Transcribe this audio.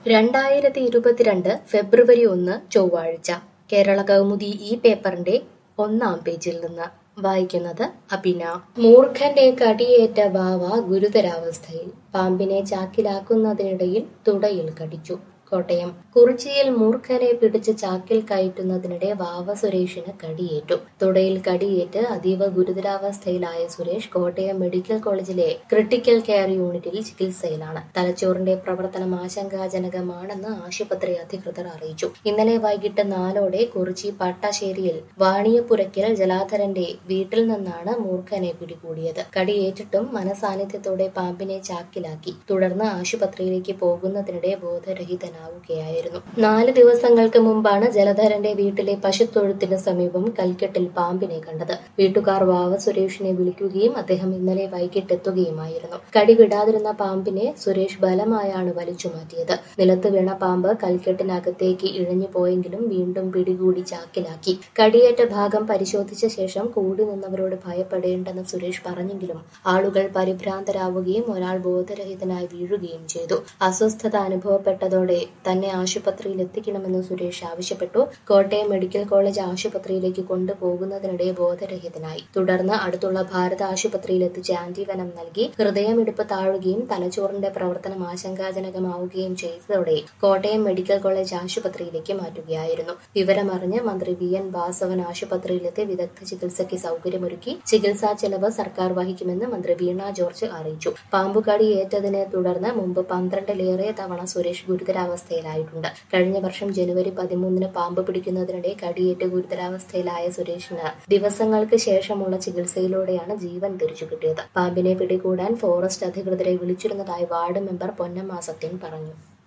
രണ്ടായിരത്തി ഇരുപത്തിരണ്ട് ഫെബ്രുവരി ഒന്ന് ചൊവ്വാഴ്ച കേരള കൗമുദി ഈ പേപ്പറിന്റെ ഒന്നാം പേജിൽ നിന്ന് വായിക്കുന്നത് അബിന മൂർഖന്റെ കടിയേറ്റ ബാവ ഗുരുതരാവസ്ഥയിൽ പാമ്പിനെ ചാക്കിലാക്കുന്നതിനിടയിൽ തുടയിൽ കടിച്ചു കോട്ടയം കുറിച്ചിയിൽ മൂർഖനെ പിടിച്ച് ചാക്കിൽ കയറ്റുന്നതിനിടെ വാവ സുരേഷിന് കടിയേറ്റു തുടയിൽ കടിയേറ്റ് അതീവ ഗുരുതരാവസ്ഥയിലായ സുരേഷ് കോട്ടയം മെഡിക്കൽ കോളേജിലെ ക്രിട്ടിക്കൽ കെയർ യൂണിറ്റിൽ ചികിത്സയിലാണ് തലച്ചോറിന്റെ പ്രവർത്തനം ആശങ്കാജനകമാണെന്ന് ആശുപത്രി അധികൃതർ അറിയിച്ചു ഇന്നലെ വൈകിട്ട് നാലോടെ കുറിച്ചി പട്ടാശ്ശേരിയിൽ വാണിയപ്പുരയ്ക്കൽ ജലാധരന്റെ വീട്ടിൽ നിന്നാണ് മൂർഖനെ പിടികൂടിയത് കടിയേറ്റിട്ടും മനസാന്നിധ്യത്തോടെ പാമ്പിനെ ചാക്കിലാക്കി തുടർന്ന് ആശുപത്രിയിലേക്ക് പോകുന്നതിനിടെ ബോധരഹിതനാവുകയായിരുന്നു നാല് ദിവസങ്ങൾക്ക് മുമ്പാണ് ജലധരന്റെ വീട്ടിലെ പശുത്തൊഴുത്തിന് സമീപം കൽക്കെട്ടിൽ പാമ്പിനെ കണ്ടത് വീട്ടുകാർ വാവ സുരേഷിനെ വിളിക്കുകയും അദ്ദേഹം ഇന്നലെ വൈകിട്ട് എത്തുകയുമായിരുന്നു കടി വിടാതിരുന്ന പാമ്പിനെ സുരേഷ് ബലമായാണ് വലിച്ചു മാറ്റിയത് നിലത്ത് വീണ പാമ്പ് കൽക്കെട്ടിനകത്തേക്ക് ഇഴഞ്ഞു പോയെങ്കിലും വീണ്ടും പിടികൂടി ചാക്കിലാക്കി കടിയേറ്റ ഭാഗം പരിശോധിച്ച ശേഷം കൂടി നിന്നവരോട് ഭയപ്പെടേണ്ടെന്ന് സുരേഷ് പറഞ്ഞെങ്കിലും ആളുകൾ പരിഭ്രാന്തരാവുകയും ഒരാൾ ബോധരഹിതനായി വീഴുകയും ചെയ്തു അസ്വസ്ഥത അനുഭവപ്പെട്ടതോടെ തന്നെ ആശുപത്രിയിൽ എത്തിക്കണമെന്ന് സുരേഷ് ആവശ്യപ്പെട്ടു കോട്ടയം മെഡിക്കൽ കോളേജ് ആശുപത്രിയിലേക്ക് കൊണ്ടുപോകുന്നതിനിടെ ബോധരഹിതനായി തുടർന്ന് അടുത്തുള്ള ഭാരത ആശുപത്രിയിൽ എത്തിച്ച് ആന്റിവനം നൽകി ഹൃദയമിടിപ്പ് താഴുകയും തലച്ചോറിന്റെ പ്രവർത്തനം ആശങ്കാജനകമാവുകയും ചെയ്തതോടെ കോട്ടയം മെഡിക്കൽ കോളേജ് ആശുപത്രിയിലേക്ക് മാറ്റുകയായിരുന്നു വിവരമറിഞ്ഞ് മന്ത്രി വി എൻ വാസവൻ ആശുപത്രിയിലെത്തി വിദഗ്ധ ചികിത്സയ്ക്ക് സൗകര്യമൊരുക്കി ചികിത്സാ ചെലവ് സർക്കാർ വഹിക്കുമെന്ന് മന്ത്രി വീണ ജോർജ് അറിയിച്ചു പാമ്പുകടി ഏറ്റതിനെ തുടർന്ന് മുമ്പ് പന്ത്രണ്ടിലേറെ തവണ സുരേഷ് ഗുരുതരാവസ്ഥയിലായിട്ടുണ്ട് കഴിഞ്ഞ വർഷം ജനുവരി പതിമൂന്നിന് പാമ്പ് പിടിക്കുന്നതിനിടെ കടിയേറ്റ് ഗുരുതരാവസ്ഥയിലായ സുരേഷിന് ദിവസങ്ങൾക്ക് ശേഷമുള്ള ചികിത്സയിലൂടെയാണ് ജീവൻ തിരിച്ചു കിട്ടിയത് പാമ്പിനെ പിടികൂടാൻ ഫോറസ്റ്റ് അധികൃതരെ വിളിച്ചിരുന്നതായി വാർഡ് മെമ്പർ പൊന്നമ്മ സത്യൻ പറഞ്ഞു